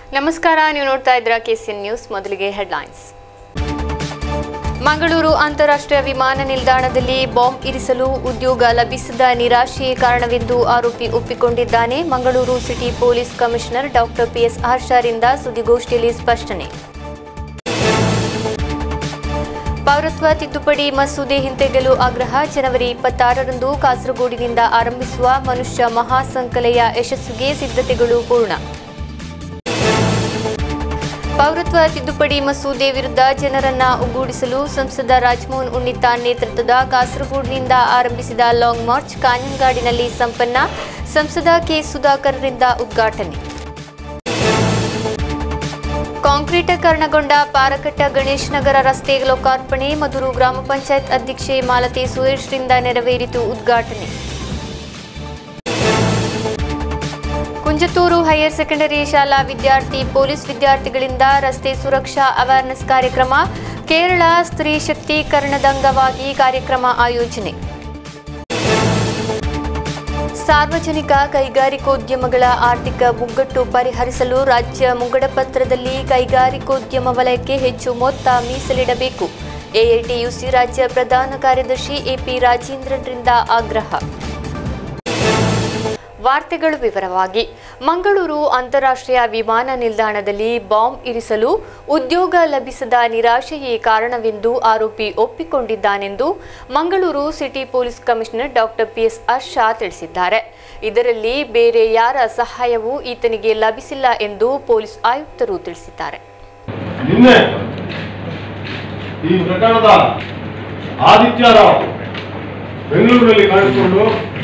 ನಮಸ್ಕಾರ ನೀವು ನೋಡ್ತಾ ಇದ್ರ ಕೆಸಿಎನ್ ನ್ಯೂಸ್ ಮೊದಲಿಗೆ ಹೆಡ್ಲೈನ್ಸ್ ಮಂಗಳೂರು ಅಂತಾರಾಷ್ಟ್ರೀಯ ವಿಮಾನ ನಿಲ್ದಾಣದಲ್ಲಿ ಬಾಂಬ್ ಇರಿಸಲು ಉದ್ಯೋಗ ಲಭಿಸದ ನಿರಾಶೆಯೇ ಕಾರಣವೆಂದು ಆರೋಪಿ ಒಪ್ಪಿಕೊಂಡಿದ್ದಾನೆ Mangaluru city police commissioner doctor P ಹರ್ಷರಿಂದ ಸುದ್ದಿಗೋಷ್ಠಿಯಲ್ಲಿ ಸ್ಪಷ್ಟನೆ ಪೌರತ್ವ ತಿದ್ದುಪಡಿ ಮಸೂದೆ ಹಿಂತೆಗೆಲು ಆಗ್ರಹ ಜನವರಿ ಇಪ್ಪತ್ತಾರರಂದು ಕಾಸರಗೋಡಿನಿಂದ ಆರಂಭಿಸುವ ಮನುಷ್ಯ ಮಹಾಸಂಕಲೆಯ ಯಶಸ್ಸಿಗೆ ಸಿದ್ಧತೆಗಳು ಪೂರ್ಣ ಪೌರತ್ವ ತಿದ್ದುಪಡಿ ಮಸೂದೆ ವಿರುದ್ಧ ಜನರನ್ನ ಒಗ್ಗೂಡಿಸಲು ಸಂಸದ ರಾಜಮೋಹನ್ ಉಣ್ಣಿತಾನ್ ನೇತೃತ್ವದ ಕಾಸರಗೋಡಿನಿಂದ ಆರಂಭಿಸಿದ ಲಾಂಗ್ ಮಾರ್ಚ್ ಕಾഞ്ഞಂಗಾಡಿನಲ್ಲಿ ಸಂಪನ್ನ ಸಂಸದ ಕೆ ಸುಧಾಕರ್ರಿಂದ ಉದ್ಘಾಟನೆ ಕಾಂಕ್ರೀಟೀಕರಣಗೊಂಡ ಪಾರಕಟ್ಟ ಗಣೇಶ್ ನಗರ ರಸ್ತೆ ಲೋಕಾರ್ಪಣೆ ಮಧುರು ಗ್ರಾಮ ಪಂಚಾಯತ್ ಅಧ್ಯಕ್ಷೆ ಮಾಲತಿ ಸುರೇಶ್ರಿಂದ ನೆರವೇರಿತು ಉದ್ಘಾಟನೆ ಕುಂಜತೂರು ಹೈಯರ್ ಸೆಕೆಂಡರಿ ಶಾಲಾ ವಿದ್ಯಾರ್ಥಿ ಪೊಲೀಸ್ ವಿದ್ಯಾರ್ಥಿಗಳಿಂದ ರಸ್ತೆ ಸುರಕ್ಷಾ ಅವೇರ್ನೆಸ್ ಕಾರ್ಯಕ್ರಮ ಕೇರಳ ಸ್ತ್ರೀ ಶಕ್ತೀಕರಣದ ಅಂಗವಾಗಿ ಕಾರ್ಯಕ್ರಮ ಆಯೋಜನೆ ಸಾರ್ವಜನಿಕ ಕೈಗಾರಿಕೋದ್ಯಮಗಳ ಆರ್ಥಿಕ ಮುಗ್ಗಟ್ಟು ಪರಿಹರಿಸಲು ರಾಜ್ಯ ಮುಂಗಡಪತ್ರದಲ್ಲಿ ಕೈಗಾರಿಕೋದ್ಯಮ ವಲಯಕ್ಕೆ ಹೆಚ್ಚು ಮೊತ್ತ ಮೀಸಲಿಡಬೇಕು ಎಐಟಿಯುಸಿ ರಾಜ್ಯ ಪ್ರಧಾನ ಕಾರ್ಯದರ್ಶಿ ಎಪಿ ರಾಜೇಂದ್ರನ್ರಿಂದ ಆಗ್ರಹ ವಾರ್ತೆಗಳು ವಿವರವಾಗಿ ಮಂಗಳೂರು ಅಂತಾರಾಷ್ಟ್ರೀಯ ವಿಮಾನ ನಿಲ್ದಾಣದಲ್ಲಿ ಬಾಂಬ್ ಇರಿಸಲು ಉದ್ಯೋಗ ಲಭಿಸದ ನಿರಾಶೆಯೇ ಕಾರಣವೆಂದು ಆರೋಪಿ ಒಪ್ಪಿಕೊಂಡಿದ್ದಾನೆಂದು Mangaluru city police commissioner doctor P S ತಿಳಿಸಿದ್ದಾರೆ ಇದರಲ್ಲಿ ಬೇರೆ ಯಾರ ಸಹಾಯವೂ ಈತನಿಗೆ ಲಭಿಸಿಲ್ಲ ಎಂದು ಪೊಲೀಸ್ ಆಯುಕ್ತರು ತಿಳಿಸಿದ್ದಾರೆ ನಿನ್ನೆ ಈ ಪ್ರಕರಣದ ಆದಿತ್ಯ ರಾವ್ ಬೆಂಗಳೂರಿನಲ್ಲಿ ಕಾಣಿಸಿಕೊಂಡು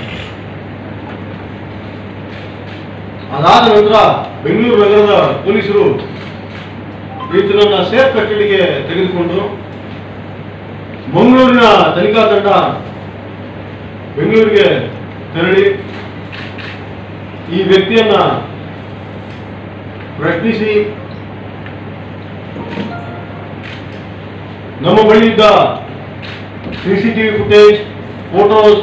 ಅದಾದ ನಂತರ ಬೆಂಗಳೂರು ನಗರದ ಪೊಲೀಸರು ಈತನನ್ನ ಸೇಫ್ ಕಸ್ಟಡಿಗೆ ತೆಗೆದುಕೊಂಡು ಮಂಗಳೂರಿನ ತನಿಖಾ ತಂಡ ಬೆಂಗಳೂರಿಗೆ ತೆರಳಿ ಈ ವ್ಯಕ್ತಿಯನ್ನ ಪ್ರಶ್ನಿಸಿ ನಮ್ಮ ಬಳಿ ಇದ್ದ ಸಿಸಿಟಿವಿ ಫುಟೇಜ್ ಫೋಟೋಸ್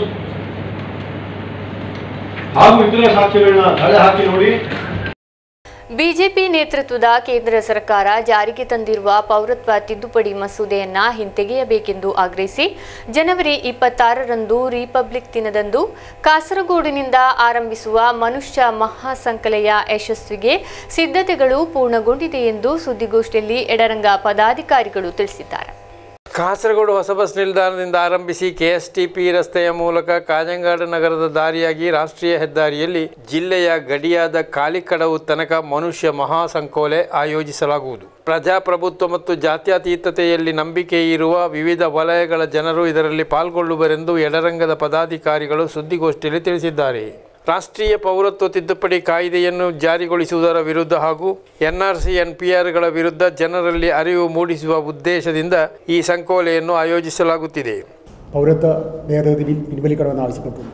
ಹಾಗೂ ಇತರೆ ಸಾಕ್ಷ್ಯಗಳನ್ನ ತಳೆ ಹಾಕಿ ನೋಡಿ ಬಿಜೆಪಿ ನೇತೃತ್ವದ ಕೇಂದ್ರ ಸರ್ಕಾರ ಜಾರಿಗೆ ತಂದಿರುವ ಪೌರತ್ವ ತಿದ್ದುಪಡಿ ಮಸೂದೆಯನ್ನ ಹಿಂತೆಗೆಯಬೇಕೆಂದು ಆಗ್ರಹಿಸಿ ಜನವರಿ ಇಪ್ಪತ್ತಾರರಂದು ರಿಪಬ್ಲಿಕ್ ದಿನದಂದು ಕಾಸರಗೋಡಿನಿಂದ ಆರಂಭಿಸುವ ಮನುಷ್ಯ ಮಹಾಸಂಕಲೆಯ ಯಶಸ್ವಿಗೆ ಸಿದ್ಧತೆಗಳು ಪೂರ್ಣಗೊಂಡಿದೆ ಎಂದು ಸುದ್ದಿಗೋಷ್ಠಿಯಲ್ಲಿ ಎಡರಂಗ ಪದಾಧಿಕಾರಿಗಳು ತಿಳಿಸಿದ್ದಾರೆ ಕಾಸರಗೋಡು ಹೊಸ ಬಸ್ ನಿಲ್ದಾಣದಿಂದ ಆರಂಭಿಸಿ ಕೆಎಸ್ಟಿಪಿ ರಸ್ತೆಯ ಮೂಲಕ ಕಾഞ്ഞಂಗಾಡು ನಗರದ ದಾರಿಯಾಗಿ ರಾಷ್ಟ್ರೀಯ ಹೆದ್ದಾರಿಯಲ್ಲಿ ಜಿಲ್ಲೆಯ ಗಡಿಯಾದ ಕಾಲಿಕಡವು ತನಕ ಮನುಷ್ಯ ಮಹಾಸಂಕೋಲೆ ಆಯೋಜಿಸಲಾಗುವುದು ಪ್ರಜಾಪ್ರಭುತ್ವ ಮತ್ತು ಜಾತ್ಯತೀತತೆಯಲ್ಲಿ ನಂಬಿಕೆ ಇರುವ ವಿವಿಧ ವಲಯಗಳ ಜನರು ಇದರಲ್ಲಿ ಪಾಲ್ಗೊಳ್ಳುವರೆಂದು ಎಡರಂಗದ ಪದಾಧಿಕಾರಿಗಳು ಸುದ್ದಿಗೋಷ್ಠಿಯಲ್ಲಿ ತಿಳಿಸಿದ್ದಾರೆ ರಾಷ್ಟ್ರೀಯ ಪೌರತ್ವ ತಿದ್ದುಪಡಿ ಕಾಯ್ದೆಯನ್ನು ಜಾರಿಗೊಳಿಸುವುದರ ವಿರುದ್ಧ ಹಾಗೂ ಎನ್ಆರ್ಸಿ ಎನ್ಪಿಆರ್ಗಳ ವಿರುದ್ಧ ಜನರಲ್ಲಿ ಅರಿವು ಮೂಡಿಸುವ ಉದ್ದೇಶದಿಂದ ಈ ಸಂಕೋಲೆಯನ್ನು ആയോജിಸಲಾಗುತ್ತಿದೆ പൗരത്വ ഭേദഗതി ബിൽ പിൻവലിക്കണമെന്ന് ആവശ്യപ്പെട്ടുണ്ട്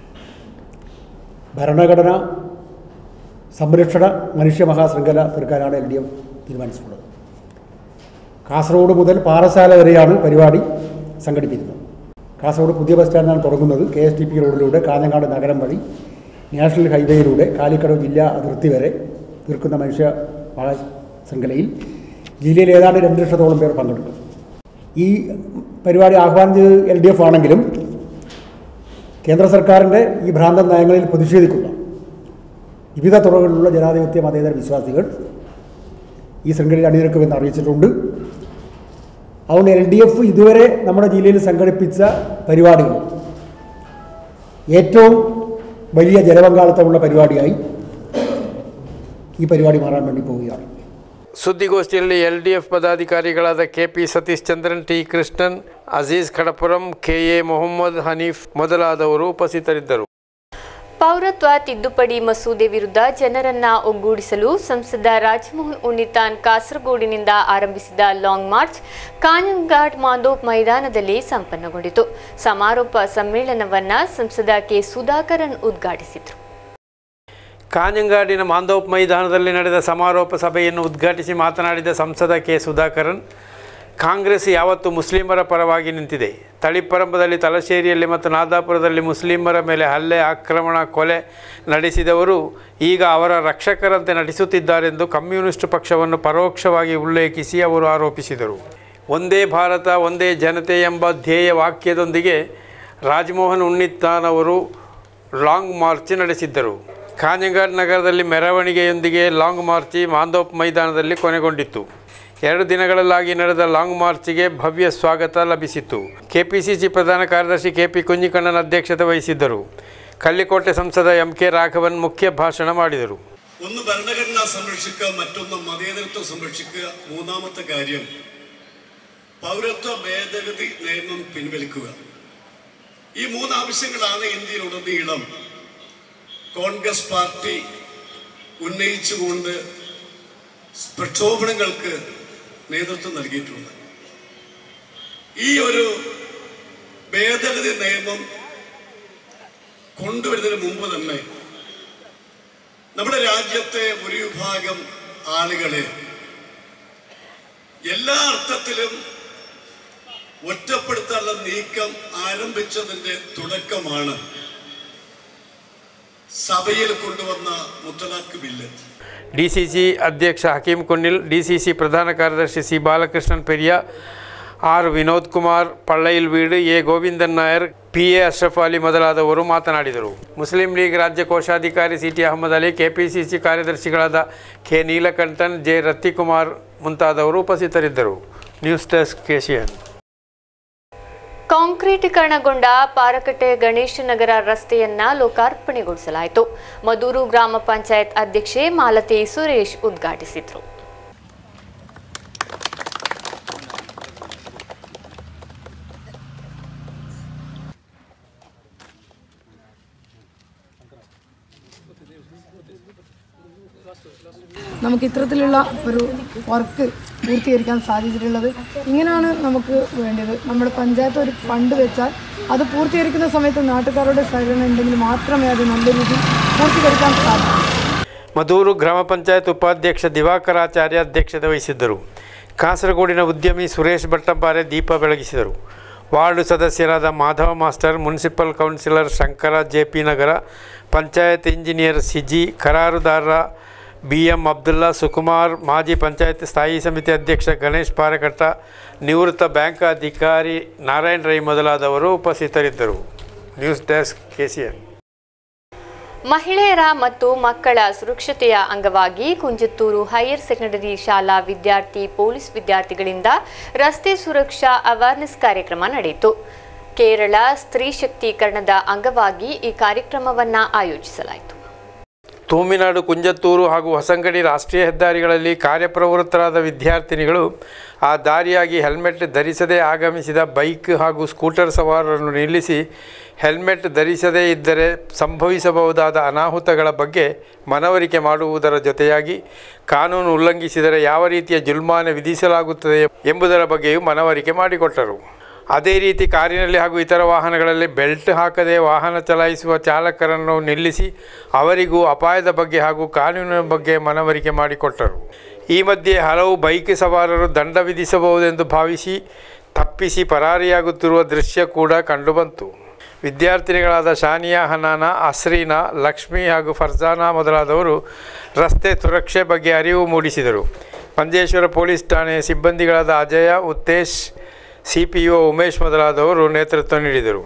ഭരണഘടന സംരക്ഷണ മനുഷ്യ മഹാശൃംഖല തീർക്കാനാണ് എൽ ഡി എഫ് തീരുമാനിച്ചിട്ടുള്ളത് കാസർഗോഡ് മുതൽ പാറശാല വരെയാണ് പരിപാടി സംഘടിപ്പിക്കുന്നത് കാസർഗോഡ് പുതിയ ബസ് സ്റ്റാൻഡിലാണ് തുടങ്ങുന്നത് കെ എസ് ടി പി റോഡിലൂടെ കാഞ്ഞങ്ങാട് നഗരം വഴി നാഷണൽ ഹൈവേയിലൂടെ കാലിക്കടവ് ജില്ലാ അതിർത്തി വരെ തീർക്കുന്ന മനുഷ്യ മഹാശൃംഖലയിൽ ജില്ലയിൽ ഏതാണ്ട് രണ്ട് ലക്ഷത്തോളം പേർ പങ്കെടുക്കും ഈ പരിപാടി ആഹ്വാനം ചെയ്തത് എൽ ഡി എഫ് ആണെങ്കിലും കേന്ദ്ര സർക്കാരിൻ്റെ ഈ ഭ്രാന്തൻ നയങ്ങളിൽ പ്രതിഷേധിക്കുന്ന വിവിധ തുറകളിലുള്ള ജനാധിപത്യ മതേതര വിശ്വാസികൾ ഈ ശൃംഖലയിൽ അണിനിരക്കുമെന്ന് അറിയിച്ചിട്ടുണ്ട് അതുകൊണ്ട് എൽ ഡി എഫ് ഇതുവരെ നമ്മുടെ ജില്ലയിൽ സംഘടിപ്പിച്ച പരിപാടികൾ ഏറ്റവും വലിയ ജനപങ്കാളിത്തമുള്ള പരിപാടിയായി ഈ പരിപാടി മാറാൻ വേണ്ടി പോവുകയാണ് ಸುದ್ದಿಗೋಷ್ಠಿಯಲ್ಲಿ ಎಲ್ ಡಿ ಎಫ್ ಪದಾಧಿಕಾರಿಗಳಾದ K P Satish Chandran T Krishnan Azeez Khadapuram K A Mohammed Haneef ಮೊದಲಾದವರು ಉಪಸ್ಥಿತರಿದ್ದರು ಪೌರತ್ವ ತಿದ್ದುಪಡಿ ಮಸೂದೆ ವಿರುದ್ಧ ಜನರನ್ನ ಒಗ್ಗೂಡಿಸಲು ಸಂಸದ ರಾಜಮೋಹನ್ ಉಣ್ಣಿತಾನ್ ಕಾಸರಗೋಡಿನಿಂದ ಆರಂಭಿಸಿದ ಲಾಂಗ್ ಮಾರ್ಚ್ ಕಾഞ്ഞಂಗಾಡ್ ಮಾಂದೋಪ್ ಮೈದಾನದಲ್ಲಿ ಸಂಪನ್ನಗೊಂಡಿತು ಸಮಾರೋಪ ಸಮ್ಮೇಳನವನ್ನ ಸಂಸದ ಕೆ ಸುಧಾಕರನ್ ಉದ್ಘಾಟಿಸಿದರು ಕಾഞ്ഞಂಗಾಡಿನ ಮಾಂದೋಪ್ ಮೈದಾನದಲ್ಲಿ ನಡೆದ ಸಮಾರೋಪ ಸಭೆಯನ್ನು ಉದ್ಘಾಟಿಸಿ ಮಾತನಾಡಿದ ಸಂಸದ ಕೆ ಸುಧಾಕರನ್ ಕಾಂಗ್ರೆಸ್ ಯಾವತ್ತು ಮುಸ್ಲಿಮರ ಪರವಾಗಿ ನಿಂತಿದೆ ತಳಿಪರಂಬದಲ್ಲಿ ತಲಶೇರಿಯಲ್ಲಿ ಮತ್ತು ನಾದಾಪುರದಲ್ಲಿ ಮುಸ್ಲಿಮರ ಮೇಲೆ ಹಲ್ಲೆ ಆಕ್ರಮಣ ಕೊಲೆ ನಡೆಸಿದವರು ಈಗ ಅವರ ರಕ್ಷಕರಂತೆ ನಟಿಸುತ್ತಿದ್ದಾರೆಂದು ಕಮ್ಯುನಿಸ್ಟ್ ಪಕ್ಷವನ್ನು ಪರೋಕ್ಷವಾಗಿ ಉಲ್ಲೇಖಿಸಿ ಅವರು ಆರೋಪಿಸಿದರು ಒಂದೇ ಭಾರತ ಒಂದೇ ಜನತೆ ಎಂಬ ಧ್ಯೇಯ ವಾಕ್ಯದೊಂದಿಗೆ ರಾಜಮೋಹನ್ ಉನ್ನಿತ್ತಾನವರು ಲಾಂಗ್ ಮಾರ್ಚ್ ನಡೆಸಿದ್ದರು ಕಾಂಜಂಗಾಡ್ ನಗರದಲ್ಲಿ ಮೆರವಣಿಗೆಯೊಂದಿಗೆ ಲಾಂಗ್ ಮಾರ್ಚಿ ಮಾಂದೋಪ್ ಮೈದಾನದಲ್ಲಿ ಕೊನೆಗೊಂಡಿತ್ತು ಎರಡು ದಿನಗಳಲ್ಲಾಗಿ ನಡೆದ ಲಾಂಗ್ ಮಾರ್ಚ್ಗೆ ಭವ್ಯ ಸ್ವಾಗತ ಲಭಿಸಿತ್ತು ಕೆಪಿಸಿಸಿ ಪ್ರಧಾನ ಕಾರ್ಯದರ್ಶಿ ಕೆಪಿ ಕುಂಜಿಕಣ್ಣನ್ ಅಧ್ಯಕ್ಷತೆ ವಹಿಸಿದ್ದರು കല്ലിക്കോട്ടെ സംസദ എം കെ രാഘവൻ മുഖ്യ ഭാഷണം ಮಾಡಿದರು ഒന്ന് ഭരണഘടന സംരക്ഷിക്കുക മറ്റൊന്ന് മതേതരത്വം സംരക്ഷിക്കുക മൂന്നാമത്തെ കാര്യം പൗരത്വ ഭേദഗതി നിയമം പിൻവലിക്കുക ഈ മൂന്ന് ആവശ്യങ്ങളാണ് ഇന്ത്യയിലുടനീളം കോൺഗ്രസ് പാർട്ടി ഉന്നയിച്ചുകൊണ്ട് പ്രക്ഷോഭണങ്ങൾക്ക് നേതൃത്വം നൽകിയിട്ടുള്ളത് ഈ ഒരു ഭേദഗതി നിയമം കൊണ്ടുവരുന്നതിന് മുമ്പ് തന്നെ നമ്മുടെ രാജ്യത്തെ ഒരു വിഭാഗം ആളുകളെ എല്ലാ അർത്ഥത്തിലും ഒറ്റപ്പെടുത്താനുള്ള നീക്കം ആരംഭിച്ചതിന്റെ തുടക്കമാണ് സഭയിൽ കൊണ്ടുവന്ന മുത്തലാഖ് ബില്ല് ಡಿ ಸಿ ಸಿ ಅಧ್ಯಕ್ಷ Hakeem Kunnil D C C ಪ್ರಧಾನ ಕಾರ್ಯದರ್ಶಿ C Balakrishnan Periya R Vinod Kumar Pallail Veedu A Govindan Nair P A Ashraf Ali ಮೊದಲಾದವರು ಮಾತನಾಡಿದರು ಮುಸ್ಲಿಂ ಲೀಗ್ ರಾಜ್ಯ ಕೋಶಾಧಿಕಾರಿ C T Ahmed Ali KPCC ಕಾರ್ಯದರ್ಶಿಗಳಾದ ಕೆ ನೀಲಕಂಠನ್ ಜೆ ರತ್ತಿಕುಮಾರ್ ಮುಂತಾದವರು ಉಪಸ್ಥಿತರಿದ್ದರು ನ್ಯೂಸ್ ಡೆಸ್ಕ್ ಕೆಸಿಎನ್ ಕಾಂಕ್ರೀಟೀಕರಣಗೊಂಡ ಪಾರಕಟ್ಟೆ ಗಣೇಶ ನಗರ ರಸ್ತೆಯನ್ನ ಲೋಕಾರ್ಪಣೆಗೊಳಿಸಲಾಯಿತು ಮದೂರು ಗ್ರಾಮ ಪಂಚಾಯತ್ ಅಧ್ಯಕ್ಷೆ ಮಾಲತಿ ಸುರೇಶ್ ಉದ್ಘಾಟಿಸಿದರು നമുക്ക് ഇത്തരത്തിലുള്ള ഒരു വർക്ക് പൂർത്തീകരിക്കാൻ സാധിച്ചിട്ടുള്ളത് ഇങ്ങനെയാണ് നമുക്ക് വേണ്ടത് നമ്മുടെ പഞ്ചായത്ത് ഒരു ഫണ്ട് വെച്ചാൽ അത് പൂർത്തീകരിക്കുന്ന സമയത്ത് നാട്ടുകാരുടെ സഹകരണം ഉണ്ടെങ്കിൽ മാത്രമേ അത് നല്ല രീതിയിൽ പൂർത്തീകരിക്കാൻ സാധിക്കൂ ಮದೂರು ಗ್ರಾಮ ಪಂಚಾಯತ್ ಉಪಾಧ್ಯಕ್ಷ ದಿವಾಕರಾಚಾರ್ಯ ಅಧ್ಯಕ್ಷತೆ ವಹಿಸಿದ್ದರು ಕಾಸರಗೋಡಿನ ಉದ್ಯಮಿ ಸುರೇಶ್ ಭಟ್ಟಂಪಾರೆ ದೀಪ ಬೆಳಗಿಸಿದರು ವಾರ್ಡು ಸದಸ್ಯರಾದ Madhava master municipal councillor Shankara J P Nagar panchayat engineer Siji ಕರಾರುದಾರ ಬಿ ಎಂ ಅಬ್ದುಲ್ಲಾ ಸುಕುಮಾರ್ ಮಾಜಿ ಪಂಚಾಯತ್ ಸ್ಥಾಯಿ ಸಮಿತಿ ಅಧ್ಯಕ್ಷ ಗಣೇಶ್ ಪಾರಕಟ್ಟ ನಿವೃತ್ತ ಬ್ಯಾಂಕ್ ಅಧಿಕಾರಿ ನಾರಾಯಣ್ ರೈ ಮೊದಲಾದವರು ಉಪಸ್ಥಿತರಿದ್ದರು ನ್ಯೂಸ್ ಡೆಸ್ಕ್ ಕೆಸಿಎನ್ ಮಹಿಳೆಯರ ಮತ್ತು ಮಕ್ಕಳ ಸುರಕ್ಷತೆಯ ಅಂಗವಾಗಿ ಕುಂಜತ್ತೂರು ಹೈಯರ್ ಸೆಕೆಂಡರಿ ಶಾಲಾ ವಿದ್ಯಾರ್ಥಿ ಪೊಲೀಸ್ ವಿದ್ಯಾರ್ಥಿಗಳಿಂದ ರಸ್ತೆ ಸುರಕ್ಷಾ ಅವೇರ್ನೆಸ್ ಕಾರ್ಯಕ್ರಮ ನಡೆಯಿತು ಕೇರಳ ಸ್ತ್ರೀ ಶಕ್ತೀಕರಣದ ಅಂಗವಾಗಿ ಈ ಕಾರ್ಯಕ್ರಮವನ್ನ ಆಯೋಜಿಸಲಾಯಿತು ತೂಮಿನಾಡು ಕುಂಜತ್ತೂರು ಹಾಗೂ ಹೊಸಂಗಡಿ ರಾಷ್ಟ್ರೀಯ ಹೆದ್ದಾರಿಗಳಲ್ಲಿ ಕಾರ್ಯಪ್ರವೃತ್ತರಾದ ವಿದ್ಯಾರ್ಥಿನಿಗಳು ಆ ದಾರಿಯಾಗಿ ಹೆಲ್ಮೆಟ್ ಧರಿಸದೇ ಆಗಮಿಸಿದ ಬೈಕ್ ಹಾಗೂ ಸ್ಕೂಟರ್ ಸವಾರರನ್ನು ನಿಲ್ಲಿಸಿ ಹೆಲ್ಮೆಟ್ ಧರಿಸದೇ ಇದ್ದರೆ ಸಂಭವಿಸಬಹುದಾದ ಅನಾಹುತಗಳ ಬಗ್ಗೆ ಮನವರಿಕೆ ಮಾಡುವುದರ ಜೊತೆಯಾಗಿ ಕಾನೂನು ಉಲ್ಲಂಘಿಸಿದರೆ ಯಾವ ರೀತಿಯ ಜುಲ್ಮಾನೆ ವಿಧಿಸಲಾಗುತ್ತದೆ ಎಂಬುದರ ಬಗ್ಗೆಯೂ ಮನವರಿಕೆ ಮಾಡಿಕೊಟ್ಟರು ಅದೇ ರೀತಿ ಕಾರಿನಲ್ಲಿ ಹಾಗೂ ಇತರ ವಾಹನಗಳಲ್ಲಿ ಬೆಲ್ಟ್ ಹಾಕದೆ ವಾಹನ ಚಲಾಯಿಸುವ ಚಾಲಕರನ್ನು ನಿಲ್ಲಿಸಿ ಅವರಿಗೂ ಅಪಾಯದ ಬಗ್ಗೆ ಹಾಗೂ ಕಾನೂನಿನ ಬಗ್ಗೆ ಮನವರಿಕೆ ಮಾಡಿಕೊಟ್ಟರು ಈ ಮಧ್ಯೆ ಹಲವು ಬೈಕ್ ಸವಾರರು ದಂಡ ವಿಧಿಸಬಹುದೆಂದು ಭಾವಿಸಿ ತಪ್ಪಿಸಿ ಪರಾರಿಯಾಗುತ್ತಿರುವ ದೃಶ್ಯ ಕೂಡ ಕಂಡುಬಂತು ವಿದ್ಯಾರ್ಥಿನಿಗಳಾದ ಶಾನಿಯಾ ಹನಾನ ಅಸ್ರೀನಾ ಲಕ್ಷ್ಮಿ ಹಾಗೂ ಫರ್ಜಾನಾ ಮೊದಲಾದವರು ರಸ್ತೆ ಸುರಕ್ಷೆ ಬಗ್ಗೆ ಅರಿವು ಮೂಡಿಸಿದರು ಮಂಜೇಶ್ವರ ಪೊಲೀಸ್ ಠಾಣೆಯ ಸಿಬ್ಬಂದಿಗಳಾದ Ajaya Uthesh C P O Umesh ಮೊದಲಾದವರು ನೇತೃತ್ವ ನೀಡಿದರು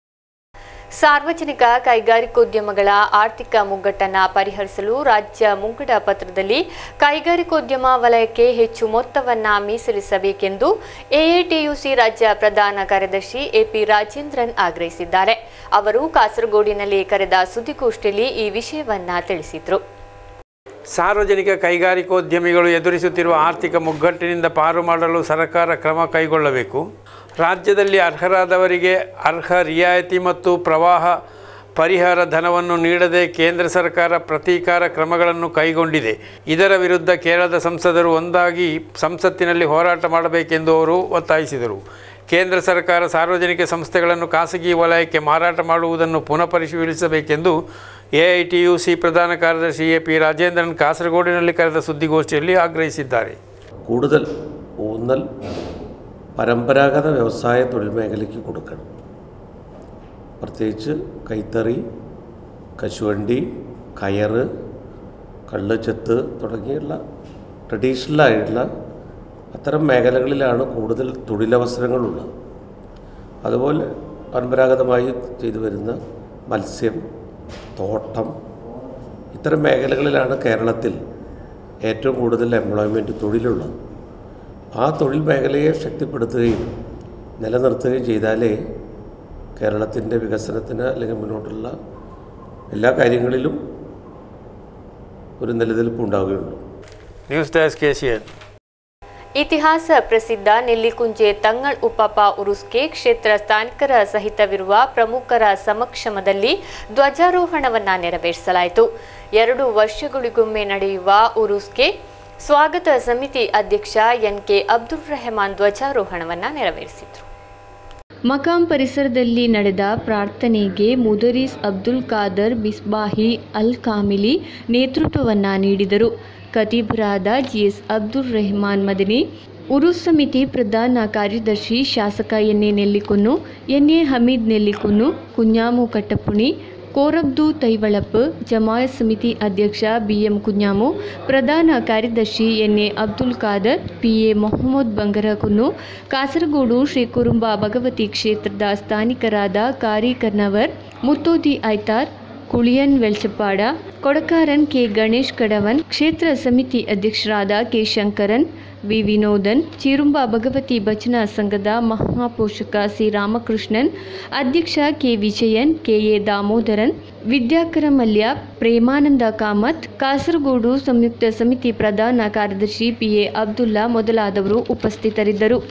ಸಾರ್ವಜನಿಕ ಕೈಗಾರಿಕೋದ್ಯಮಗಳ ಆರ್ಥಿಕ ಮುಗ್ಗಟ್ಟನ್ನು ಪರಿಹರಿಸಲು ರಾಜ್ಯ ಮುಂಗಡ ಪತ್ರದಲ್ಲಿ ಕೈಗಾರಿಕೋದ್ಯಮ ವಲಯಕ್ಕೆ ಹೆಚ್ಚು ಮೊತ್ತವನ್ನ ಮೀಸಲಿಸಬೇಕೆಂದು ಎಐಟಿಯುಸಿ ರಾಜ್ಯ ಪ್ರಧಾನ ಕಾರ್ಯದರ್ಶಿ ಎಪಿ ರಾಜೇಂದ್ರನ್ ಆಗ್ರಹಿಸಿದ್ದಾರೆ ಅವರು ಕಾಸರಗೋಡಿನಲ್ಲಿ ಕರೆದ ಸುದ್ದಿಗೋಷ್ಠಿಯಲ್ಲಿ ಈ ವಿಷಯವನ್ನ ತಿಳಿಸಿದರು ಸಾರ್ವಜನಿಕ ಕೈಗಾರಿಕೋದ್ಯಮಿಗಳು ಎದುರಿಸುತ್ತಿರುವ ಆರ್ಥಿಕ ಮುಗ್ಗಟ್ಟಿನಿಂದ ಪಾರು ಮಾಡಲು ಸರ್ಕಾರ ಕ್ರಮ ಕೈಗೊಳ್ಳಬೇಕು ರಾಜ್ಯದಲ್ಲಿ ಅರ್ಹರಾದವರಿಗೆ ಅರ್ಹ ರಿಯಾಯಿತಿ ಮತ್ತು ಪ್ರವಾಹ ಪರಿಹಾರ ಧನವನ್ನು ನೀಡದೆ ಕೇಂದ್ರ ಸರ್ಕಾರ ಪ್ರತೀಕಾರ ಕ್ರಮಗಳನ್ನು ಕೈಗೊಂಡಿದೆ ಇದರ ವಿರುದ್ಧ ಕೇರಳದ ಸಂಸದರು ಒಂದಾಗಿ ಸಂಸತ್ತಿನಲ್ಲಿ ಹೋರಾಟ ಮಾಡಬೇಕೆಂದು ಅವರು ಒತ್ತಾಯಿಸಿದರು ಕೇಂದ್ರ ಸರ್ಕಾರ ಸಾರ್ವಜನಿಕ ಸಂಸ್ಥೆಗಳನ್ನು ಖಾಸಗಿ ವಲಯಕ್ಕೆ ಮಾರಾಟ ಮಾಡುವುದನ್ನು ಪುನಃ ಪರಿಶೀಲಿಸಬೇಕೆಂದು ಎಐಟಿಯುಸಿ ಪ್ರಧಾನ ಕಾರ್ಯದರ್ಶಿ ಎ ಪಿ ರಾಜೇಂದ್ರನ್ ಕಾಸರಗೋಡಿನಲ್ಲಿ ಕರೆದ ಸುದ್ದಿಗೋಷ್ಠಿಯಲ್ಲಿ ಆಗ್ರಹಿಸಿದ್ದಾರೆ കൂടുതൽ ഊന്നൽ പരമ്പരാഗത വ്യവസായ തൊഴിൽ മേഖലയ്ക്ക് കൊടുക്കണം പ്രത്യേകിച്ച് കൈത്തറി കശുവണ്ടി കയറ് കള്ളുചെത്ത് തുടങ്ങിയുള്ള ട്രഡീഷണലായിട്ടുള്ള അത്തരം മേഖലകളിലാണ് കൂടുതൽ തൊഴിലവസരങ്ങളുള്ളത് അതുപോലെ പരമ്പരാഗതമായി ചെയ്തു വരുന്ന മത്സ്യം തോട്ടം ഇത്തരം മേഖലകളിലാണ് കേരളത്തിൽ ഏറ്റവും കൂടുതൽ എംപ്ലോയ്മെൻറ്റ് തൊഴിലുള്ളത് ആ തൊഴിൽ മേഖലയെ ശക്തിപ്പെടുത്തുകയും നിലനിർത്തുകയും ചെയ്താലേ കേരളത്തിൻ്റെ വികസനത്തിന് അല്ലെങ്കിൽ മുന്നോട്ടുള്ള എല്ലാ കാര്യങ്ങളിലും ഒരു നിലനിൽപ്പ് ഉണ്ടാവുകയുള്ളൂ ನ್ಯೂಸ್ ಡೆಸ್ಕ್ ಎಸಿಯನ್ ಇತಿಹಾಸ ಪ್ರಸಿದ್ಧ ನೆಲ್ಲಿಕುಂಜೆ ತಂಗಳ್ ಉಪಪ ಉರುಸ್ಗೆ ಕ್ಷೇತ್ರ ಸ್ಥಾನಿಕರ ಸಹಿತವಿರುವ ಪ್ರಮುಖರ ಸಮಕ್ಷಮದಲ್ಲಿ ಧ್ವಜಾರೋಹಣವನ್ನ ನೆರವೇರಿಸಲಾಯಿತು ಎರಡು ವರ್ಷಗಳಿಗೊಮ್ಮೆ ನಡೆಯುವ ಉರುಸ್ಗೆ ಸ್ವಾಗತ ಸಮಿತಿ ಅಧ್ಯಕ್ಷ ಎನ್ ಕೆ ಅಬ್ದುಲ್ ರೆಹಮಾನ್ ಧ್ವಜಾರೋಹಣವನ್ನ ನೆರವೇರಿಸಿದರು ಮಕಾಂ ಪರಿಸರದಲ್ಲಿ ನಡೆದ ಪ್ರಾರ್ಥನೆಗೆ ಮುದರೀಸ್ ಅಬ್ದುಲ್ ಖಾದರ್ ಬಿಸ್ಬಾಹಿ ಅಲ್ ಕಾಮಿಲಿ ನೇತೃತ್ವವನ್ನ ನೀಡಿದರು ಖತೀಬರಾದ ಜಿಎಸ್ ಅಬ್ದುಲ್ ರೆಹಮಾನ್ ಮದನಿ ಉರುಸ್ ಸಮಿತಿ ಪ್ರಧಾನ ಕಾರ್ಯದರ್ಶಿ ಶಾಸಕ N A Nellikunnu N A Hameed Nellikunnu Kunhamu Kattapuni Korabdu Thaivalap Jamaat ಸಮಿತಿ ಅಧ್ಯಕ್ಷ ಬಿಎಂ ಕುഞ്ഞാಮು ಪ್ರಧಾನ ಕಾರ್ಯದರ್ಶಿ N A Abdul Khader PA Mohammed Bangarakunnu Kasaragod Shri Kurumba Bhagavathi ಕ್ಷೇತ್ರದ ಸ್ಥಾನಿಕರಾದ ಕಾರಿ ಕರ್ನವರ್ ಮುತ್ತೋದಿ ಐತಾರ್ ಕುಳಿಯನ್ ವೆಲ್ಚಪಾಡ ಕೊಡಕಾರನ್ ಕೆ ಗಣೇಶ್ ಕಡವನ್ ಕ್ಷೇತ್ರ ಸಮಿತಿ ಅಧ್ಯಕ್ಷರಾದ ಕೆ ಶಂಕರನ್ ವಿ ವಿನೋದನ್ ಚಿರುಂಬ ಭಗವತಿ ಭಜನಾ ಸಂಘದ ಮಹಾಪೋಷಕ ಸಿ ರಾಮಕೃಷ್ಣನ್ ಅಧ್ಯಕ್ಷ ಕೆ ವಿಜಯನ್ ಕೆಎ ದಾಮೋದರನ್ ವಿದ್ಯಾಕರ ಮಲ್ಯ ಪ್ರೇಮಾನಂದ ಕಾಮತ್ ಕಾಸರಗೋಡು ಸಂಯುಕ್ತ ಸಮಿತಿ ಪ್ರಧಾನ ಕಾರ್ಯದರ್ಶಿ ಪಿಎ ಅಬ್ದುಲ್ಲಾ ಮೊದಲಾದವರು ಉಪಸ್ಥಿತರಿದ್ದರು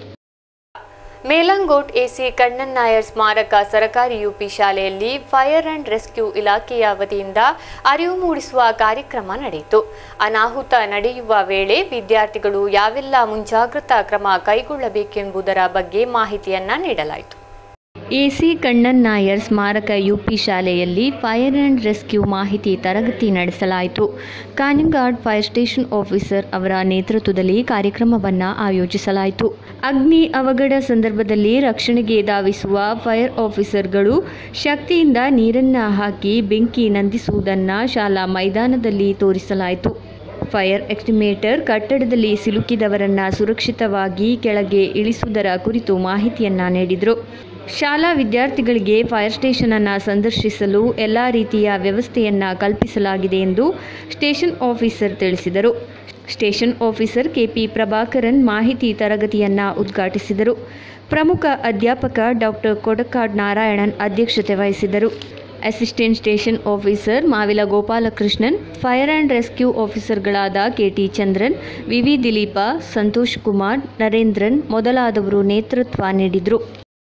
ಮೇಲಂಗೋಟ್ ಎಸಿ ಕಣ್ಣನ್ ನಾಯರ್ ಸ್ಮಾರಕ ಸರಕಾರಿ ಯುಪಿ ಶಾಲೆಯಲ್ಲಿ ಫೈರ್ ಅಂಡ್ ರೆಸ್ಕ್ಯೂ ಇಲಾಖೆಯ ವತಿಯಿಂದ ಅರಿವು ಮೂಡಿಸುವ ಕಾರ್ಯಕ್ರಮ ನಡೆಯಿತು ಅನಾಹುತ ನಡೆಯುವ ವೇಳೆ ವಿದ್ಯಾರ್ಥಿಗಳು ಯಾವೆಲ್ಲ ಮುಂಜಾಗ್ರತಾ ಕ್ರಮ ಕೈಗೊಳ್ಳಬೇಕೆಂಬುದರ ಬಗ್ಗೆ ಮಾಹಿತಿಯನ್ನ ನೀಡಲಾಯಿತು ಎಸಿ ಕಣ್ಣನ್ ನಾಯರ್ ಸ್ಮಾರಕ ಯುಪಿ ಶಾಲೆಯಲ್ಲಿ ಫೈರ್ ಆ್ಯಂಡ್ ರೆಸ್ಕ್ಯೂ ಮಾಹಿತಿ ತರಗತಿ ನಡೆಸಲಾಯಿತು ಕಾನಿಂಗಾಡ್ ಫೈರ್ ಸ್ಟೇಷನ್ ಆಫೀಸರ್ ಅವರ ನೇತೃತ್ವದಲ್ಲಿ ಕಾರ್ಯಕ್ರಮವನ್ನು ಆಯೋಜಿಸಲಾಯಿತು ಅಗ್ನಿ ಅವಘಡ ಸಂದರ್ಭದಲ್ಲಿ ರಕ್ಷಣೆಗೆ ಧಾವಿಸುವ ಫೈರ್ ಆಫೀಸರ್ಗಳು ಶಕ್ತಿಯಿಂದ ನೀರನ್ನು ಹಾಕಿ ಬೆಂಕಿ ನಂದಿಸುವುದನ್ನು ಶಾಲಾ ಮೈದಾನದಲ್ಲಿ ತೋರಿಸಲಾಯಿತು ಫೈರ್ ಎಸ್ಟಿಮೇಟರ್ ಕಟ್ಟಡದಲ್ಲಿ ಸಿಲುಕಿದವರನ್ನ ಸುರಕ್ಷಿತವಾಗಿ ಕೆಳಗೆ ಇಳಿಸುವುದರ ಕುರಿತು ಮಾಹಿತಿಯನ್ನ ನೀಡಿದರು ಶಾಲಾ ವಿದ್ಯಾರ್ಥಿಗಳಿಗೆ ಫೈರ್ ಸ್ಟೇಷನ್ ಅನ್ನು ಸಂದರ್ಶಿಸಲು ಎಲ್ಲ ರೀತಿಯ ವ್ಯವಸ್ಥೆಯನ್ನು ಕಲ್ಪಿಸಲಾಗಿದೆ ಎಂದು ಸ್ಟೇಷನ್ ಆಫೀಸರ್ ತಿಳಿಸಿದರು ಸ್ಟೇಷನ್ ಆಫೀಸರ್ ಕೆಪಿ ಪ್ರಭಾಕರನ್ ಮಾಹಿತಿ ತರಗತಿಯನ್ನು ಉದ್ಘಾಟಿಸಿದರು ಪ್ರಮುಖ ಅಧ್ಯಾಪಕ ಡಾಕ್ಟರ್ ಕೊಡಕಾಡ್ ನಾರಾಯಣನ್ ಅಧ್ಯಕ್ಷತೆ ವಹಿಸಿದರು assistant station officer Mavila Gopalakrishnan fire and rescue ಆಫೀಸರ್ಗಳಾದ ಕೆಟಿ ಚಂದ್ರನ್ ವಿವಿ ದಿಲೀಪ ಸಂತೋಷ್ ಕುಮಾರ್ ನರೇಂದ್ರನ್ ಮೊದಲಾದವರು ನೇತೃತ್ವ ನೀಡಿದರು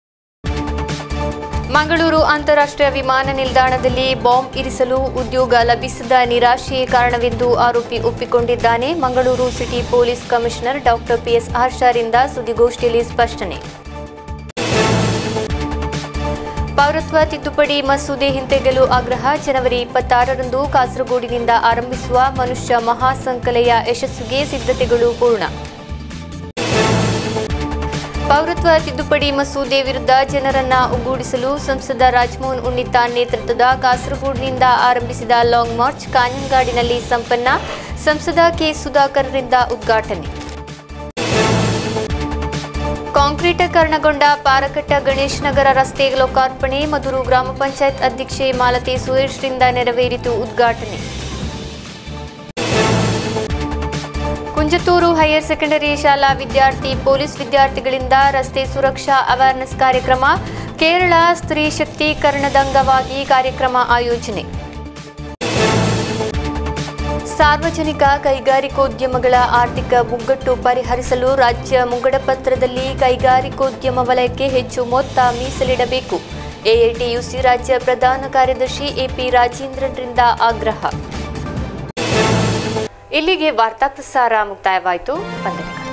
ಮಂಗಳೂರು ಅಂತಾರಾಷ್ಟ್ರೀಯ ವಿಮಾನ ನಿಲ್ದಾಣದಲ್ಲಿ ಬಾಂಬ್ ಇರಿಸಲು ಉದ್ಯೋಗ ಲಭಿಸದ ನಿರಾಶೆಯೇ ಕಾರಣವೆಂದು ಆರೋಪಿ ಒಪ್ಪಿಕೊಂಡಿದ್ದಾನೆ Mangaluru city police commissioner doctor P ಹರ್ಷರಿಂದ ಸುದ್ದಿಗೋಷ್ಠಿಯಲ್ಲಿ ಸ್ಪಷ್ಟನೆ ಪೌರತ್ವ ತಿದ್ದುಪಡಿ ಮಸೂದೆ ಹಿಂತೆಗೆಲು ಆಗ್ರಹ ಜನವರಿ ಇಪ್ಪತ್ತಾರರಂದು ಕಾಸರಗೋಡಿನಿಂದ ಆರಂಭಿಸುವ ಮನುಷ್ಯ ಮಹಾಸಂಕಲೆಯ ಯಶಸ್ಸಿಗೆ ಸಿದ್ಧತೆಗಳು ಪೂರ್ಣ ಪೌರತ್ವ ತಿದ್ದುಪಡಿ ಮಸೂದೆ ವಿರುದ್ಧ ಜನರನ್ನ ಒಗ್ಗೂಡಿಸಲು ಸಂಸದ ರಾಜಮೋಹನ್ ಉಣ್ಣಿತಾನ್ ನೇತೃತ್ವದ ಕಾಸರಗೋಡಿನಿಂದ ಆರಂಭಿಸಿದ ಲಾಂಗ್ ಮಾರ್ಚ್ ಕಾഞ്ഞಂಗಾಡಿನಲ್ಲಿ ಸಂಪನ್ನ ಸಂಸದ ಕೆ ಸುಧಾಕರ್ರಿಂದ ಉದ್ಘಾಟನೆ ಕಾಂಕ್ರೀಟೀಕರಣಗೊಂಡ ಪಾರಕಟ್ಟ ಗಣೇಶ್ ನಗರ ರಸ್ತೆ ಲೋಕಾರ್ಪಣೆ ಮಧುರು ಗ್ರಾಮ ಪಂಚಾಯತ್ ಅಧ್ಯಕ್ಷೆ ಮಾಲತಿ ಸುರೇಶ್ರಿಂದ ನೆರವೇರಿತು ಉದ್ಘಾಟನೆ ಕುಂಜತೂರು ಹೈಯರ್ ಸೆಕೆಂಡರಿ ಶಾಲಾ ವಿದ್ಯಾರ್ಥಿ ಪೊಲೀಸ್ ವಿದ್ಯಾರ್ಥಿಗಳಿಂದ ರಸ್ತೆ ಸುರಕ್ಷಾ ಅವೇರ್ನೆಸ್ ಕಾರ್ಯಕ್ರಮ ಕೇರಳ ಸ್ತ್ರೀ ಶಕ್ತೀಕರಣದ ಅಂಗವಾಗಿ ಕಾರ್ಯಕ್ರಮ ಆಯೋಜನೆ ಸಾರ್ವಜನಿಕ ಕೈಗಾರಿಕೋದ್ಯಮಗಳ ಆರ್ಥಿಕ ಮುಗ್ಗಟ್ಟು ಪರಿಹರಿಸಲು ರಾಜ್ಯ ಮುಂಗಡ ಪತ್ರದಲ್ಲಿ ಕೈಗಾರಿಕೋದ್ಯಮ ವಲಯಕ್ಕೆ ಹೆಚ್ಚು ಮೊತ್ತ ಮೀಸಲಿಡಬೇಕು ಎಐಟಿಯುಸಿ ರಾಜ್ಯ ಪ್ರಧಾನ ಕಾರ್ಯದರ್ಶಿ ಎಪಿ ರಾಜೇಂದ್ರನ್ರಿಂದ ಆಗ್ರಹ ಇಲ್ಲಿಗೆ ವಾರ್ತಾ ಪ್ರಸಾರ ಮುಕ್ತಾಯವಾಯಿತು ವಂದನೆಗಳು